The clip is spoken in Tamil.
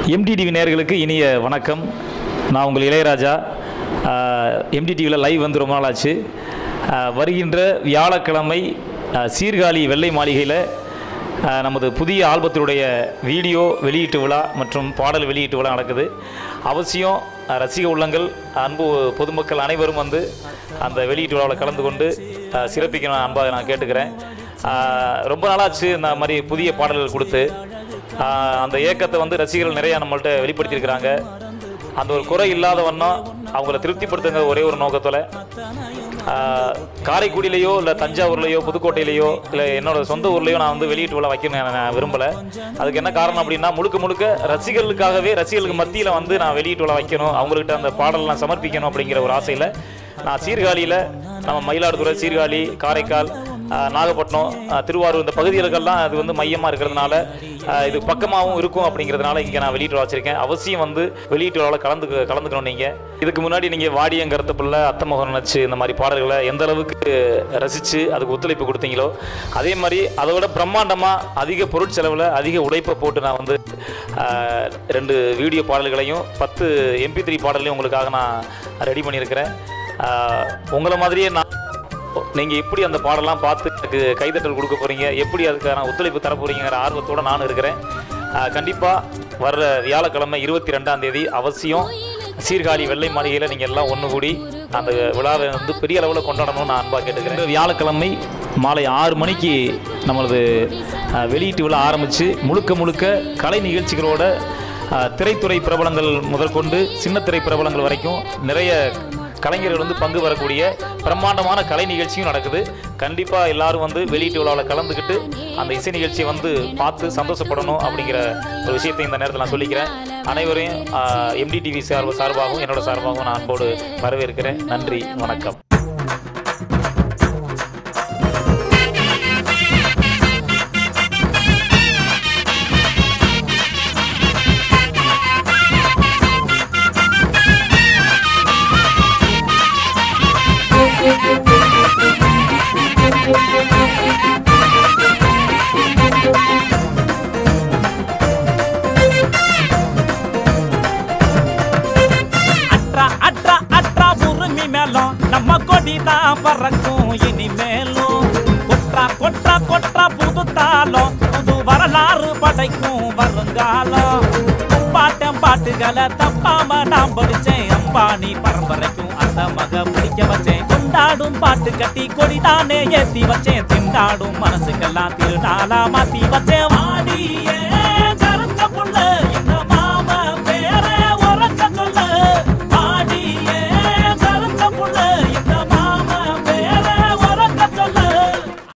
எம்டிடிவி நேயர்களுக்கு இனிய வணக்கம் நான் உங்கள் இளையராஜா எம்டிடிவியில் லைவ் வந்து ரொம்ப நாள் ஆச்சு ஆஹ் வருகின்ற வியாழக்கிழமை ஆஹ் சீர்காழி வெள்ளை மாளிகையில் ஆஹ் நமது புதிய ஆல்பத்தினுடைய வீடியோ வெளியீட்டு விழா மற்றும் பாடல் வெளியீட்டு விழா நடக்குது அவசியம் ஆஹ் ரசிக உள்ளங்கள் அன்பு பொதுமக்கள் அனைவரும் வந்து அந்த வெளியீட்டு விழாவில் கலந்து கொண்டு ஆஹ் சிறப்பிக்கணும் அன்பாக நான் கேட்டுக்கிறேன் ஆஹ் ரொம்ப நாளாச்சு இந்த மாதிரி புதிய பாடல்கள் கொடுத்து ஆஹ் அந்த ஏக்கத்தை வந்து ரசிகர்கள் நிறைய நம்மள்ட்ட வெளிப்படுத்தியிருக்கிறாங்க அந்த ஒரு குறை இல்லாத வண்ணம் அவங்கள திருப்திப்படுத்துங்க ஒரே ஒரு நோக்கத்தில் காரைக்குடியிலையோ இல்லை தஞ்சாவூர்லையோ புதுக்கோட்டையிலையோ இல்லை என்னோட சொந்த ஊர்லேயோ நான் வந்து வெளியீட்டு விழா வைக்கணும் நான் விரும்பலை அதுக்கு என்ன காரணம் அப்படின்னா முழுக்க முழுக்க ரசிகர்களுக்காகவே ரசிகர்களுக்கு மத்தியில் வந்து நான் வெளியீட்டு விழா வைக்கணும் அவங்கள்ட்ட அந்த பாடல் நான் சமர்ப்பிக்கணும் அப்படிங்கிற ஒரு ஆசையில் நான் சீர்காழியில் நம்ம மயிலாடுதுறை சீர்காழி காரைக்கால் ஆஹ் நாகப்பட்டினம் ஆஹ் திருவாரூர் இந்த பகுதிகளுக்கெல்லாம் அது வந்து மையமாக இருக்கிறதுனால ஆஹ் இது பக்கமாகவும் இருக்கும் அப்படிங்கிறதுனால இங்கே நான் வெளியீட்டு வச்சிருக்கேன் அவசியம் வந்து வெளியீட்டு விழாவில் கலந்து கலந்துக்கணும் நீங்கள் இதுக்கு முன்னாடி நீங்கள் வாடியங்கருத்த பிள்ளை அத்தமகன் நச்சு இந்த மாதிரி பாடல்களை எந்த அளவுக்கு ரசித்து அதுக்கு ஒத்துழைப்பு கொடுத்தீங்களோ அதே மாதிரி அதை விட பிரம்மாண்டமாக அதிக பொருட்செலவில் அதிக உழைப்பை போட்டு நான் வந்து ஆஹ் ரெண்டு வீடியோ பாடல்களையும் பத்து எம்பி த்ரீ பாடல்களையும் உங்களுக்காக நான் ரெடி பண்ணியிருக்கிறேன் ஆஹ் உங்களை மாதிரியே நான் நீங்கள் எப்படி அந்த பாடலாம் பார்த்து எனக்கு கைதட்டல் கொடுக்க போகிறீங்க எப்படி அதுக்கான ஒத்துழைப்பு தர போகிறீங்கிற ஆர்வத்தோடு நான் இருக்கிறேன் கண்டிப்பாக வர்ற வியாழக்கிழமை இருபத்தி ரெண்டாம் தேதி அவசியம் சீர்காழி வெள்ளை மாளிகையில் நீங்கள் எல்லாம் ஒன்று கூடி அந்த விழாவை வந்து பெரிய அளவில் கொண்டாடணும்னு நான் அன்பாக கேட்டுக்கிறேன் இந்த வியாழக்கிழமை மாலை ஆறு மணிக்கு நம்மளது அஹ், வெளியீட்டு விழா ஆரம்பித்து முழுக்க முழுக்க கலை நிகழ்ச்சிகளோட அஹ், திரைத்துறை பிரபலங்கள் முதற்கொண்டு சின்ன திரை பிரபலங்கள் வரைக்கும் நிறைய கலைஞர்கள் வந்து பங்கு வரக்கூடிய பிரம்மாண்டமான கலை நிகழ்ச்சியும் நடக்குது கண்டிப்பாக எல்லாரும் வந்து வெளியீட்டு விழாவில் கலந்துக்கிட்டு அந்த இசை நிகழ்ச்சியை வந்து பார்த்து சந்தோஷப்படணும் அப்படிங்கிற ஒரு விஷயத்தை இந்த நேரத்தில் நான் சொல்லிக்கிறேன் அனைவரையும் எம்டிடிவி சார்பு சார்பாகவும் என்னோட சார்பாகவும் நான் அன்போடு வரவேற்கிறேன் நன்றி வணக்கம் அட்ரா அட்ரா அட்ரா உரிமை மேலும் நம்ம கொடி தான் பறக்கும் இனிமேலும் கொட்ரா கொட்ரா கொட்ரா புது தாளம் புது வரலாறு படைக்கும் வருங்காலம் பாட்டம் பாட்டுகளை தப்பாம நான் படிச்சேன் அம்பானி பரம்பரைக்கும் அந்த மக பிடிக்க வச்சேன் கொண்டாடும் பாட்டு கட்டி கொடிதானே ஏத்தி வச்சேன் திண்டாடும் மனசுக்கெல்லாம் திருநாளா மாத்தி வச்சேன் வாடியே